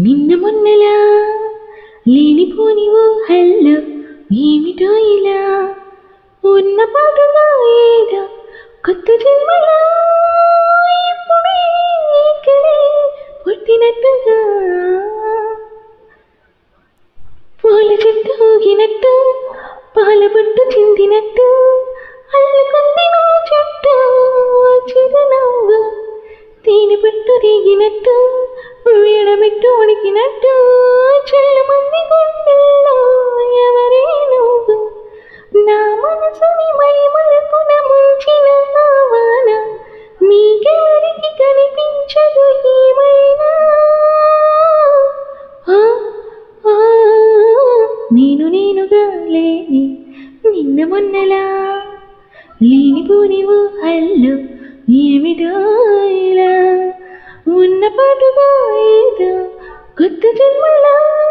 నిన్న మొన్నలా లేనిపోని ఓ హల్లో ఏమిటో ఇలా ఉన్న పాటుగా ఏదో కొత్త జన్మలా ఇప్పుడే ఇక్కడే పుట్టినట్టుగా పూల చెట్టు ఊగినట్టు పాల బొట్టు చిందినట్టు అల్లుకుంది నా చుట్టూ చిరునవ్వు తేనె పట్టు రేగినట్టు వీడబెట్టు ఉడికినట్టు మంది గుండెల్లో ఎవరే నువ్వు నా మనసుని మై మరపున ముంచిన ఆవాన మీకెవరికి కనిపించదు ఏమైనా ఆ, ఆ, నేను నేనుగా లేని నిన్న మొన్నలా లేనిపోని ఓ హల్లు ఏమిటో ఇలా ఉన్న పాటుగా ఏదో కొత్త జన్మలా